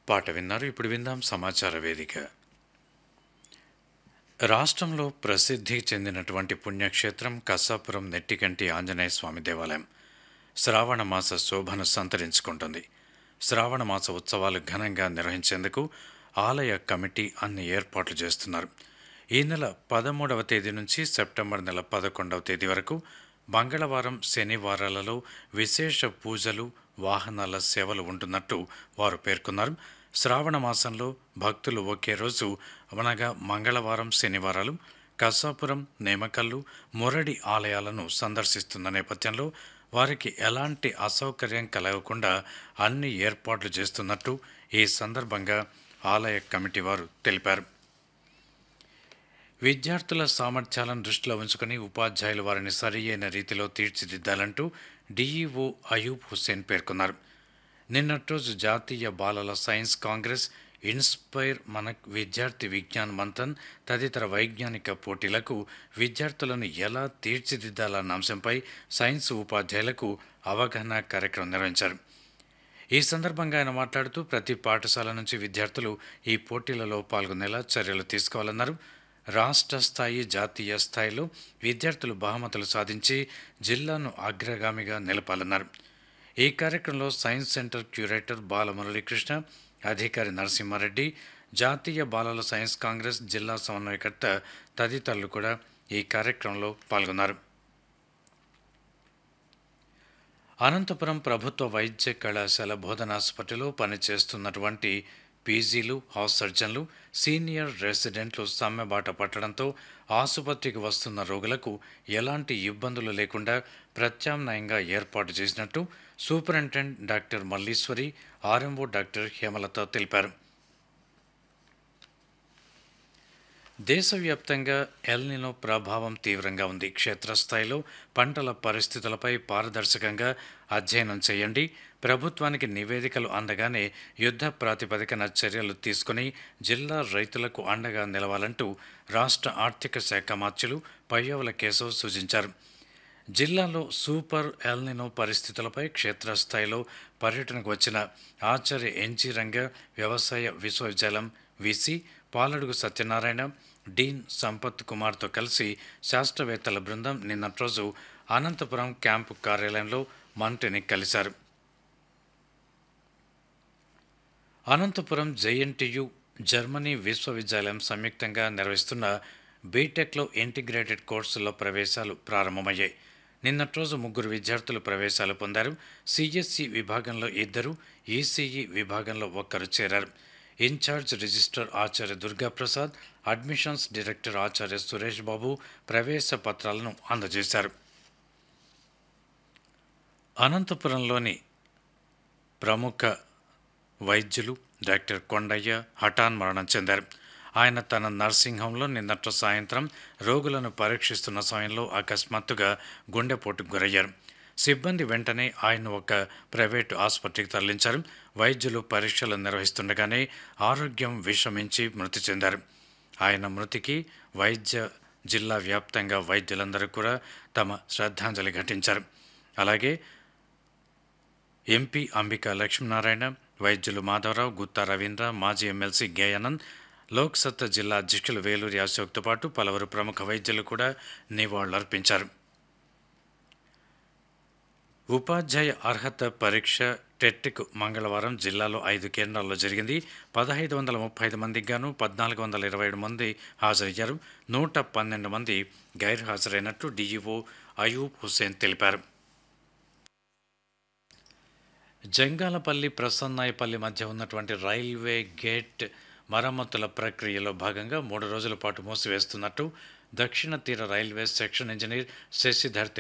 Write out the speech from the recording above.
పాట విన్నారు ఇప్పుడు విందాం సమాచార వేదిక రాష్ట్రంలో ప్రసిద్ధి చెందినటువంటి పుణ్యక్షేత్రం కసాపురం నెట్టికంటి ఆంజనేయ స్వామి దేవాలయం శ్రావణ మాస శోభను సంతరించుకుంటుంది శ్రావణ మాస ఉత్సవాలు ఘనంగా నిర్వహించేందుకు ఆలయ కమిటీ అన్ని ఏర్పాట్లు చేస్తున్నారు ఈ నెల పదమూడవ తేదీ నుంచి సెప్టెంబర్ నెల పదకొండవ తేదీ వరకు మంగళవారం శనివారాలలో విశేష పూజలు వాహనాల సేవలు ఉంటున్నట్టు వారు పేర్కొన్నారు శ్రావణ మాసంలో భక్తులు ఒకే రోజు అనగా మంగళవారం శనివారాలు కసాపురం నేమకల్లు మురడి ఆలయాలను సందర్శిస్తున్న నేపథ్యంలో వారికి ఎలాంటి అసౌకర్యం కలగకుండా అన్ని ఏర్పాట్లు చేస్తున్నట్టు ఈ సందర్భంగా ఆలయ కమిటీ వారు తెలిపారు విద్యార్థుల సామర్థ్యాలను దృష్టిలో ఉంచుకుని ఉపాధ్యాయులు వారిని సరియైన రీతిలో తీర్చిదిద్దాలంటూ డీఈఓ అయూబ్ హుస్సేన్ పేర్కొన్నారు నిన్నటి రోజు జాతీయ బాలల సైన్స్ కాంగ్రెస్ ఇన్స్పైర్ మన విద్యార్థి విజ్ఞాన్ మంథన్ తదితర వైజ్ఞానిక పోటీలకు విద్యార్థులను ఎలా తీర్చిదిద్దాలన్న అంశంపై సైన్స్ ఉపాధ్యాయులకు అవగాహన కార్యక్రమం నిర్వహించారు ఈ సందర్భంగా ఆయన మాట్లాడుతూ ప్రతి పాఠశాల నుంచి విద్యార్థులు ఈ పోటీలలో పాల్గొనేలా చర్యలు తీసుకోవాలన్నారు రాష్ట్ర స్థాయి జాతీయ స్థాయిలో విద్యార్థులు బహుమతులు సాధించి జిల్లాను అగ్రగామిగా నిలపాలన్నారు ఈ కార్యక్రమంలో సైన్స్ సెంటర్ క్యూరేటర్ బాలమురళీకృష్ణ అధికారి నరసింహారెడ్డి జాతీయ బాలల సైన్స్ కాంగ్రెస్ జిల్లా సమన్వయకర్త తదితరులు కూడా ఈ కార్యక్రమంలో పాల్గొన్నారు అనంతపురం ప్రభుత్వ వైద్య కళాశాల బోధనాసుపత్రిలో పనిచేస్తున్నటువంటి పీజీలు హౌస్ సర్జన్లు సీనియర్ రెసిడెంట్లు సమ్మెబాట పట్టడంతో ఆసుపత్రికి వస్తున్న రోగులకు ఎలాంటి ఇబ్బందులు లేకుండా ప్రత్యామ్నాయంగా ఏర్పాటు చేసినట్టు superintendent doctor Malleswari RMO doctor Hemalatha తెలిపారు దేశవ్యాప్తంగా ఎల్నినో ప్రభావం తీవ్రంగా ఉంది క్షేత్రస్థాయిలో పంటల పరిస్థితులపై పారదర్శకంగా అధ్యయనం చేయండి ప్రభుత్వానికి నివేదికలు అందగానే యుద్ధ ప్రాతిపదికన చర్యలు తీసుకుని జిల్లా రైతులకు అండగా నిలవాలంటూ రాష్ట్ర ఆర్థిక శాఖ మార్చులు పయ్యవుల కేశవ్ సూచించారు జిల్లాలో సూపర్ ఎల్నినో పరిస్థితులపై క్షేత్రస్థాయిలో పర్యటనకు వచ్చిన ఆచార్య ఎన్జీ రంగ వ్యవసాయ విశ్వవిద్యాలయం విసి పాలడుగు సత్యనారాయణ డీన్ సంపత్ కుమార్తో కలిసి శాస్త్రవేత్తల బృందం నిన్నటి రోజు అనంతపురం క్యాంపు కార్యాలయంలో మంత్రిని కలిశారు అనంతపురం జేఎన్టీయు జర్మనీ విశ్వవిద్యాలయం సంయుక్తంగా నిర్వహిస్తున్న బీటెక్లో ఇంటిగ్రేటెడ్ కోర్సుల్లో ప్రవేశాలు ప్రారంభమయ్యాయి నిన్నటి రోజు ముగ్గురు విద్యార్థులు ప్రవేశాలు పొందారు సిఎస్సి విభాగంలో ఇద్దరు ఈసీఈ విభాగంలో ఒక్కరు చేరారు ఇన్ఛార్జ్ రిజిస్టర్ ఆచార్య దుర్గాప్రసాద్ అడ్మిషన్స్ డైరెక్టర్ ఆచార్య సురేష్ బాబు ప్రవేశ పత్రాలను అందజేశారు అనంతపురంలోని ప్రముఖ వైద్యులు డాక్టర్ కొండయ్య హఠాన్ మరణం చెందారు ఆయన తన నర్సింగ్ హోంలో నిన్నటి సాయంత్రం రోగులను పరీక్షిస్తున్న సమయంలో అకస్మాత్తుగా గుండెపోటుకు గురయ్యారు సిబ్బంది వెంటనే ఆయన ఒక ప్రైవేటు ఆసుపత్రికి తరలించారు వైద్యులు పరీక్షలు నిర్వహిస్తుండగానే ఆరోగ్యం విషమించి మృతి చెందారు ఆయన మృతికి వైద్య జిల్లా వ్యాప్తంగా వైద్యులందరూ కూడా తమ శ్రద్ధాంజలి ఘటించారు అలాగే ఎంపీ అంబికా లక్ష్మీనారాయణ వైద్యులు మాధవరావు గుత్తా రవీంద్ర మాజీ ఎమ్మెల్సీ గేయానంద్ లోక్సత్తా జిల్లా అధ్యక్షులు వేలూరి అశోక్తో పాటు పలువురు ప్రముఖ వైద్యులు కూడా నివాళులర్పించారు ఉపాధ్యాయ అర్హత పరీక్ష టెట్కు మంగళవారం జిల్లాలో ఐదు కేంద్రాల్లో జరిగింది పదహైదు వందల ముప్పై ఐదు మందికి గాను పద్నాలుగు వందల ఇరవై ఏడు మంది హాజరయ్యారు నూట పన్నెండు మంది గైర్హాజరైనట్టు డీఈఓ అయూబ్ హుస్సేన్ తెలిపారు జంగాలపల్లి ప్రసన్నాయపల్లి మధ్య ఉన్నటువంటి రైల్వే గేట్ మరమ్మతుల ప్రక్రియలో భాగంగా మూడు రోజుల పాటు మూసివేస్తున్నట్టు దక్షిణ తీర రైల్వే సెక్షన్ ఇంజనీర్ శశిధర్